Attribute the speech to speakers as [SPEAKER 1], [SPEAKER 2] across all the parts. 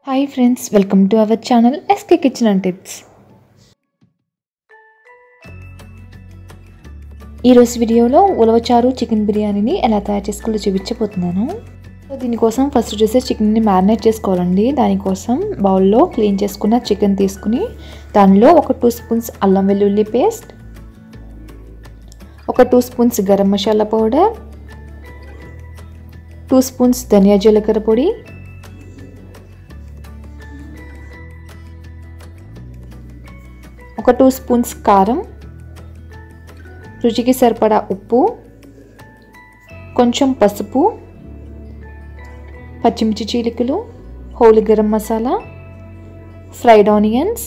[SPEAKER 1] hi friends welcome to our channel SK kitchen and tips ఈరోజు వీడియోలో ఉలవచారు chicken బిర్యానీని ఎలా తయారు చేసుకోవాలో చూపించబోతున్నాను సో దీనికోసం ఫస్ట్ వచ్చేసి చికెన్ని మ్యారినేట్ చేసుకోవాలండి దానికోసం బౌల్లో క్లీన్ చేసుకున్న చికెన్ తీసుకుని దానిలో ఒక టూ స్పూన్స్ అల్లం వెల్లుల్లి పేస్ట్ ఒక two spoons garam masala powder two spoons ధనియా జీలకర్ర పొడి ఒక టూ స్పూన్స్ కారం రుచికి సరిపడా ఉప్పు కొంచెం పసుపు పచ్చిమిర్చి చీలికలు whole garam masala fried onions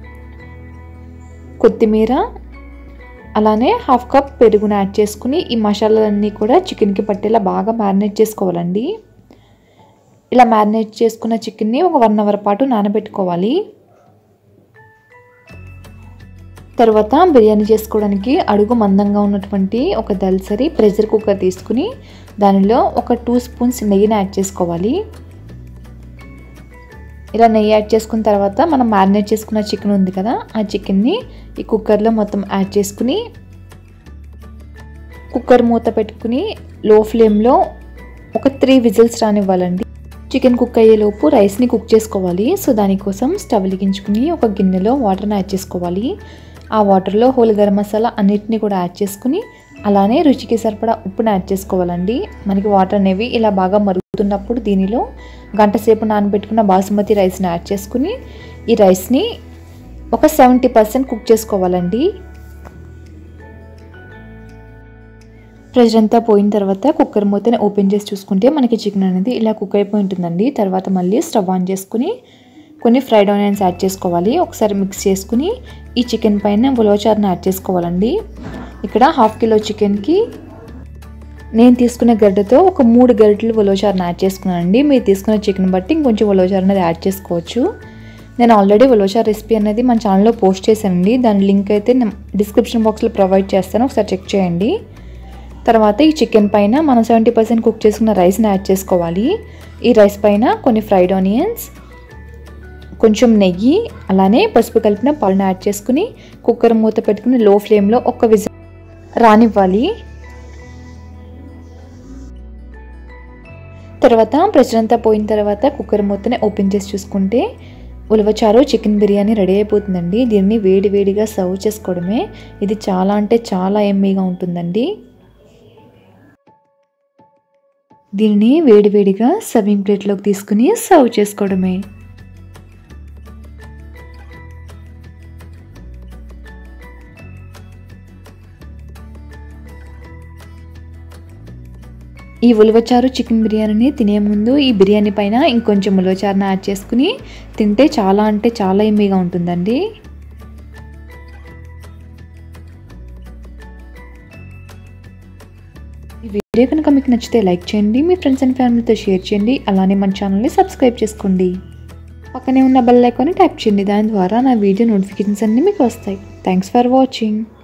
[SPEAKER 1] కొత్తిమీర అలానే హాఫ్ కప్ పెరుగును యాడ్ చేసుకుని ఈ మసాలాలన్నీ కూడా చికెన్కి పట్టేలా బాగా మ్యారినేట్ చేసుకోవాలండి ఇలా మ్యారినేట్ చేసుకున్న చికెన్ని ఒక వన్ అవర్ పాటు నానబెట్టుకోవాలి తర్వాత బిర్యానీ చేసుకోవడానికి అడుగు మందంగా ఉన్నటువంటి ఒక దల్సరి ప్రెషర్ కుక్కర్ తీసుకుని దానిలో ఒక టూ స్పూన్స్ నెయ్యిని యాడ్ చేసుకోవాలి ఇలా నెయ్యి యాడ్ చేసుకున్న తర్వాత మనం మ్యారినేట్ చేసుకున్న చికెన్ ఉంది కదా ఆ చికెన్ని ఈ కుక్కర్లో మొత్తం యాడ్ చేసుకుని కుక్కర్ మూత పెట్టుకుని లో ఫ్లేమ్లో ఒక త్రీ విజిల్స్ రానివ్వాలండి చికెన్ కుక్ అయ్యేలోపు రైస్ని కుక్ చేసుకోవాలి సో దానికోసం స్టవ్ వెలిగించుకుని ఒక గిన్నెలో వాటర్ని యాడ్ చేసుకోవాలి ఆ వాటర్లో హోల్ గరం మసాలా అన్నిటిని కూడా యాడ్ చేసుకుని అలానే రుచికి సరిపడా ఉప్పుని యాడ్ చేసుకోవాలండి మనకి వాటర్ అనేవి ఇలా బాగా మరుగుతున్నప్పుడు దీనిలో గంట సేపు నానబెట్టుకున్న బాసుమతి రైస్ని యాడ్ చేసుకుని ఈ రైస్ని ఒక సెవెంటీ పర్సెంట్ కుక్ చేసుకోవాలండి ప్రెషర్ అంతా పోయిన తర్వాత కుక్కర్ మూతని ఓపెన్ చేసి చూసుకుంటే మనకి చికెన్ అనేది ఇలా కుక్ అయిపోయి ఉంటుందండి తర్వాత మళ్ళీ స్టవ్ ఆన్ చేసుకుని కొన్ని ఫ్రైడ్ ఆనియన్స్ యాడ్ చేసుకోవాలి ఒకసారి మిక్స్ చేసుకుని ఈ చికెన్ పైన ఉలవచారుని యాడ్ చేసుకోవాలండి ఇక్కడ హాఫ్ కిలో చికెన్కి నేను తీసుకునే గడ్డతో ఒక మూడు గరిటెలు ఉలవచారుని యాడ్ చేసుకున్నానండి మీరు తీసుకున్న చికెన్ బట్టి ఇంకొంచెం ఉలవచారు అనేది యాడ్ చేసుకోవచ్చు నేను ఆల్రెడీ ఉలవచారు రెసిపీ అనేది మన ఛానల్లో పోస్ట్ చేశానండి దాని లింక్ అయితే నేను డిస్క్రిప్షన్ బాక్స్లో ప్రొవైడ్ చేస్తాను ఒకసారి చెక్ చేయండి తర్వాత ఈ చికెన్ పైన మనం సెవెంటీ పర్సెంట్ కుక్ చేసుకున్న రైస్ని యాడ్ చేసుకోవాలి ఈ రైస్ పైన కొన్ని ఫ్రైడ్ ఆనియన్స్ కొంచెం నెయ్యి అలానే పసుపు కలిపిన పాలను యాడ్ చేసుకుని కుక్కర్ మూత పెట్టుకుని లో ఫ్లేమ్లో ఒక్క విజిల్ రానివ్వాలి తర్వాత ప్రెషర్ అంతా పోయిన తర్వాత కుక్కర్ మూతని ఓపెన్ చేసి చూసుకుంటే ఉలవచారు చికెన్ బిర్యానీ రెడీ అయిపోతుందండి దీన్ని వేడి వేడిగా సర్వ్ చేసుకోవడమే ఇది చాలా అంటే చాలా ఎమ్మీగా ఉంటుందండి దీనిని వేడివేడిగా సర్వింగ్ ప్లేట్లోకి తీసుకుని సర్వ్ చేసుకోవడమే ఈ ఉలవచారు చికెన్ బిర్యానీని తినే ముందు ఈ బిర్యానీ పైన ఇంకొంచెం ఉలవచారుని యాడ్ చేసుకుని తింటే చాలా అంటే చాలా ఎమ్మీగా ఉంటుందండి ఈ వీడియో కనుక మీకు నచ్చితే లైక్ చేయండి మీ ఫ్రెండ్స్ అండ్ ఫ్యామిలీతో షేర్ చేయండి అలానే మన ఛానల్ని సబ్స్క్రైబ్ చేసుకోండి పక్కనే ఉన్న బెల్ ఐకాన్ని ట్యాప్ చేయండి దాని ద్వారా నా వీడియో నోటిఫికేషన్స్ అన్నీ మీకు వస్తాయి థ్యాంక్స్ ఫర్ వాచింగ్